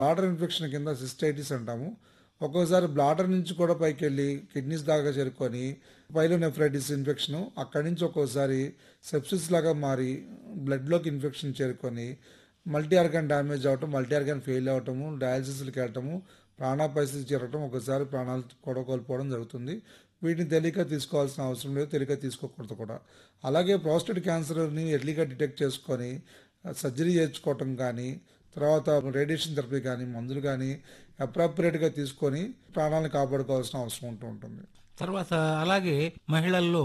bladder infection కింద cystitis అంటాము ఒక్కోసారి బ్లాడర్ నుంచి కూడా పైకి వెళ్ళి కిడ్నీస్ దాకా చేరుకొని పైలోనెఫ్రైటిస్ ఇన్ఫెక్షన్ అక్కడి నుంచి ఒక్కోసారి సెప్సిస్ లాగా మారి బ్లడ్లోకి ఇన్ఫెక్షన్ చేరుకొని మల్టీ ఆర్గాన్ డ్యామేజ్ అవటం మల్టీ ఆర్గాన్ ఫెయిల్ అవటము డయాలసిస్కి వెళ్ళటము ప్రాణాపాయస్థితి చేరటం ఒకసారి ప్రాణాలు కూడా కోల్పోవడం జరుగుతుంది వీటిని తేలిక తీసుకోవాల్సిన అవసరం లేదు తేలిక తీసుకోకూడదు కూడా అలాగే ప్రాస్టేట్ క్యాన్సర్ని ఎర్లీగా డిటెక్ట్ చేసుకొని సర్జరీ చేయించుకోవటం కానీ తర్వాత రేడియేషన్ థెరపీ కానీ మందులు కానీ అప్రాప్రియేట్గా తీసుకొని ప్రాణాలను కాపాడుకోవాల్సిన అవసరం ఉంటూ ఉంటుంది తర్వాత అలాగే మహిళల్లో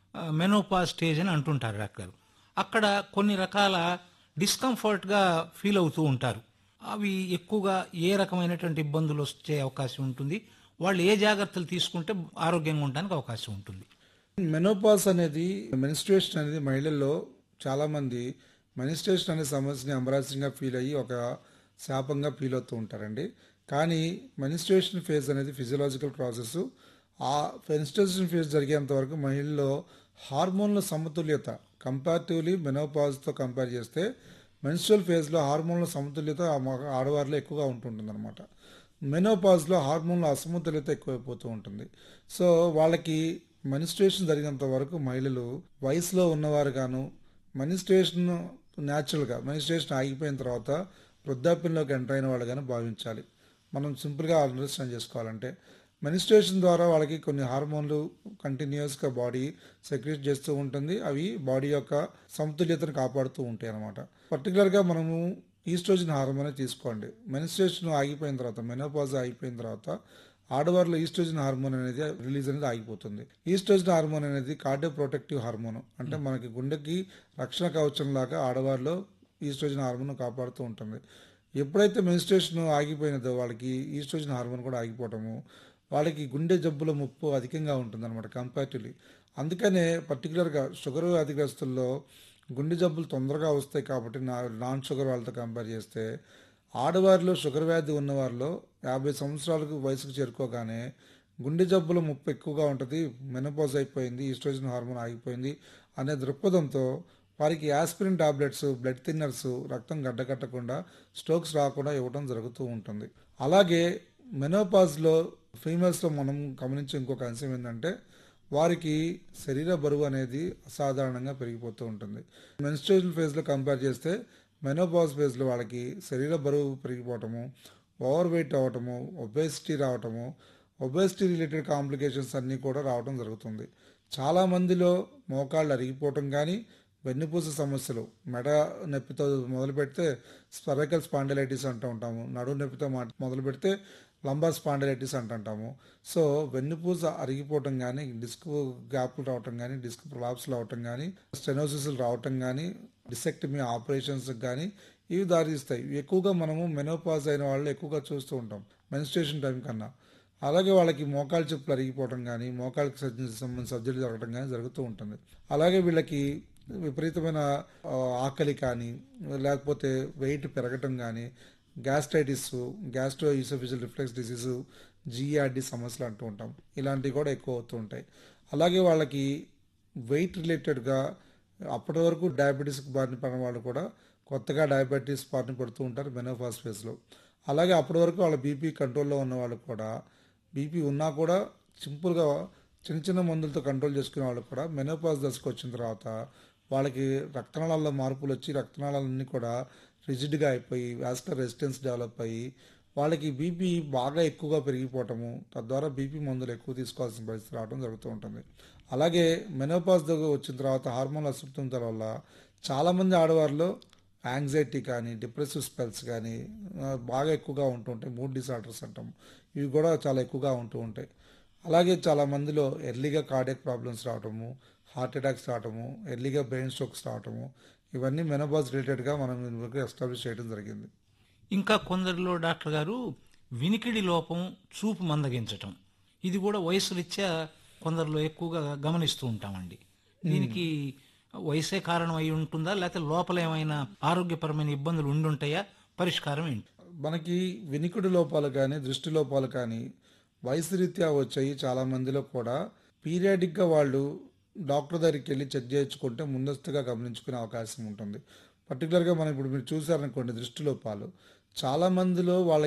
మెనోపా స్టేజ్ అని అంటుంటారు డాక్టర్ అక్కడ కొన్ని రకాల డిస్కంఫర్ట్గా ఫీల్ అవుతూ ఉంటారు అవి ఎక్కువగా ఏ రకమైనటువంటి ఇబ్బందులు వచ్చే అవకాశం ఉంటుంది వాళ్ళు ఏ జాగ్రత్తలు తీసుకుంటే ఆరోగ్యంగా ఉండడానికి అవకాశం ఉంటుంది మెనోపాస్ అనేది మెనిస్ట్రేషన్ అనేది మహిళల్లో చాలామంది మెనిస్ట్రేషన్ అనే సమస్యని అంబరాసింగ్గా ఫీల్ అయ్యి ఒక శాపంగా ఫీల్ అవుతూ ఉంటారండి కానీ మెనిస్ట్రేషన్ ఫేజ్ అనేది ఫిజియలాజికల్ ప్రాసెస్ ఆ మెనిస్ట్రేషన్ ఫేజ్ జరిగేంత వరకు మహిళల్లో హార్మోన్ల సమతుల్యత కంపారిటివ్లీ మెనోపాజ్తో కంపేర్ చేస్తే మెన్స్ట్రల్ ఫేజ్లో హార్మోన్ల సమతుల్యత ఆ మగ- ఆడవారిలో ఎక్కువగా ఉంటుంటుంది అనమాట మెనోపాజ్లో హార్మోన్ల అసమతుల్యత ఎక్కువైపోతూ ఉంటుంది సో వాళ్ళకి మెనిస్ట్రేషన్ జరిగినంత వరకు మహిళలు వయసులో ఉన్నవారు గాను మెనిస్ట్రేషన్ న్యాచురల్గా మెనిస్ట్రేషన్ ఆగిపోయిన తర్వాత వృద్ధాప్యంలోకి ఎంటర్ అయిన వాళ్ళు కానీ భావించాలి మనం సింపుల్గా అండర్స్టాండ్ చేసుకోవాలంటే మెనిస్ట్రేషన్ ద్వారా వాళ్ళకి కొన్ని హార్మోన్లు కంటిన్యూస్గా బాడీ సెక్రెట్ చేస్తూ ఉంటుంది అవి బాడీ యొక్క సమతుల్యతను కాపాడుతూ ఉంటాయి అన్నమాట పర్టికులర్గా మనము ఈస్ట్రోజన్ హార్మోనే తీసుకోండి మెనిస్ట్రేషన్ ఆగిపోయిన తర్వాత మెనోపాజ్ ఆగిపోయిన తర్వాత ఆడవారిలో ఈస్ట్రోజన్ హార్మోన్ అనేది రిలీజ్ అనేది ఆగిపోతుంది ఈస్ట్రోజన్ హార్మోన్ అనేది కార్డియో ప్రొటెక్టివ్ హార్మోన్ అంటే మనకి గుండెకి రక్షణ కవచం లాగా ఆడవారిలో ఈస్ట్రోజన్ హార్మోన్ కాపాడుతూ ఉంటుంది ఎప్పుడైతే మెనిస్ట్రేషన్ ఆగిపోయినదో వాళ్ళకి ఈస్ట్రోజన్ హార్మోన్ కూడా ఆగిపోవటము వాళ్ళకి గుండె జబ్బుల ముప్పు అధికంగా ఉంటుంది అనమాట కంపారిటివ్లీ అందుకనే పర్టికులర్గా షుగర్ వ్యాధిగ్రస్తుల్లో గుండె జబ్బులు తొందరగా వస్తాయి కాబట్టి నా నాన్ షుగర్ వాళ్ళతో కంపేర్ చేస్తే ఆడవారిలో షుగర్ వ్యాధి ఉన్నవారిలో యాభై సంవత్సరాలకు వయసుకు చేరుకోగానే గుండె జబ్బుల ముప్పు ఎక్కువగా ఉంటుంది మెనోపాజ్ అయిపోయింది ఈస్ట్రోజన్ హార్మోన్ ఆగిపోయింది అనే దృక్పథంతో వారికి యాస్పిరిన్ టాబ్లెట్స్ బ్లడ్ థిన్నర్స్ రక్తం గడ్డకట్టకుండా స్ట్రోక్స్ రాకుండా ఇవ్వడం జరుగుతూ ఉంటుంది అలాగే మెనోపాజ్లో ఫీమేల్స్లో మనం గమనించే ఇంకొక అంశం ఏంటంటే వారికి శరీర బరువు అనేది అసాధారణంగా పెరిగిపోతూ ఉంటుంది మెన్స్ట్రేషన్ ఫేజ్లో కంపేర్ చేస్తే మెనోపాజ్ ఫేజ్లో వాళ్ళకి శరీర బరువు పెరిగిపోవటము ఓవర్ వెయిట్ అవ్వటము ఒబేసిటీ రావటము ఒబేసిటీ రిలేటెడ్ కాంప్లికేషన్స్ అన్నీ కూడా రావటం జరుగుతుంది చాలా మందిలో మోకాళ్ళు అరిగిపోవటం కానీ వెన్నుపూస సమస్యలు మెడ నొప్పితో మొదలు పెడితే స్పరైకల్ స్పాండిలైటిస్ అంటూ ఉంటాము నడు నొప్పితో మా- మొదలు పెడితే లంబార్ స్పాండిలైటిస్ అంటుంటాము సో వెన్నుపూస అరిగిపోవటం కానీ డిస్క్ గ్యాప్లు రావటం కానీ డిస్క్ ప్రొలాప్స్లు రావటం కానీ స్టెనోసిస్లు రావటం కానీ డిసెక్టమీ ఆపరేషన్స్ కానీ ఇవి దారిస్తాయి ఎక్కువగా మనము మెనోపాజ్ అయిన వాళ్ళు ఎక్కువగా చూస్తూ ఉంటాం మెన్స్ట్రేషన్ టైం కన్నా అలాగే వాళ్ళకి మోకాలు చెప్పులు అరిగిపోవటం కానీ మోకాళ్ళకి సర్జరీ సంబంధించిన సర్జరీ జరగడం కానీ జరుగుతూ ఉంటుంది అలాగే వీళ్ళకి విపరీతమైన ఆ, ఆకలి కానీ లేకపోతే వెయిట్ పెరగటం కానీ gastritis gastro oesophageal reflex disease G R D సమస్యలు అంటూ ఉంటాం ఇలాంటివి కూడా ఎక్కువ అవుతూ ఉంటాయి అలాగే వాళ్ళకి వెయిట్ రిలేటెడ్గా అప్పటి వరకు డయాబెటీస్ బారిన పడిన వాళ్ళు కూడా కొత్తగా డయాబెటీస్ బారిన పడుతూ ఉంటారు మెనోఫాస్ ఫేస్లో అలాగే అప్పటి వరకు వాళ్ళ బీపీ కంట్రోల్లో ఉన్న వాళ్ళు కూడా బీపీ ఉన్నా కూడా సింపుల్గా చిన్న చిన్న మందులతో కంట్రోల్ చేసుకునే వాళ్ళు కూడా మెనోపాజ్ దశకు వచ్చిన తర్వాత వాళ్ళకి రక్తనాళాల్లో మార్పులు వచ్చి రక్తనాళాలన్నీ కూడా రిజిడ్గా అయిపోయి వాస్కులర్ రెసిస్టెన్స్ డెవలప్ అయ్యి వాళ్ళకి బీపీ బాగా ఎక్కువగా పెరిగిపోవటము తద్వారా బీపీ మందులు ఎక్కువ తీసుకోవాల్సిన పరిస్థితి రావడం జరుగుతూ ఉంటుంది అలాగే మెనోపాజ్ దగ్గర వచ్చిన తర్వాత హార్మోన్ అసమతుల్యత వల్ల చాలామంది ఆడవారిలో యాంగ్జైటీ కానీ డిప్రెసివ్ స్పెల్స్ కానీ ఆ, బాగా ఎక్కువగా ఉంటూ ఉంటాయి మూడ్ డిసార్డర్స్ అంటాం ఇవి కూడా చాలా ఎక్కువగా ఉంటూ ఉంటాయి అలాగే చాలా మందిలో ఎర్లీగా కార్డియక్ ప్రాబ్లమ్స్ రావటము హార్ట్ అటాక్స్ రావటము ఎర్లీగా బ్రెయిన్ స్ట్రోక్స్ రావటము ఇవన్నీ మెనోపాజ్ రిలేటెడ్గా మనం ఇంతవరకు ఎస్టాబ్లిష్ చేయడం జరిగింది ఇంకా కొందరిలో డాక్టర్ గారు వినికిడి లోపం చూపు మందగించటం ఇది కూడా వయసు రీత్యా కొందరిలో ఎక్కువగా గమనిస్తూ ఉంటామండి దీనికి వయసే కారణం అయి ఉంటుందా లేకపోతే లోపల ఏమైనా ఆరోగ్యపరమైన ఇబ్బందులు ఉండుంటాయా పరిష్కారం ఏంటి మనకి వినికిడి లోపాలు కానీ దృష్టి లోపాలు కానీ వయసు రీత్యా వచ్చాయి చాలా మందిలో కూడా పీరియాడిక్గా వాళ్ళు డాక్టర్ దగ్గరికి వెళ్ళి చెక్ చేయించుకుంటే ముందస్తుగా గమనించుకునే అవకాశం ఉంటుంది పర్టికులర్గా మనం ఇప్పుడు మీరు చూసారనుకోండి దృష్టి లోపాలు చాలా మందిలో వాళ్ళకి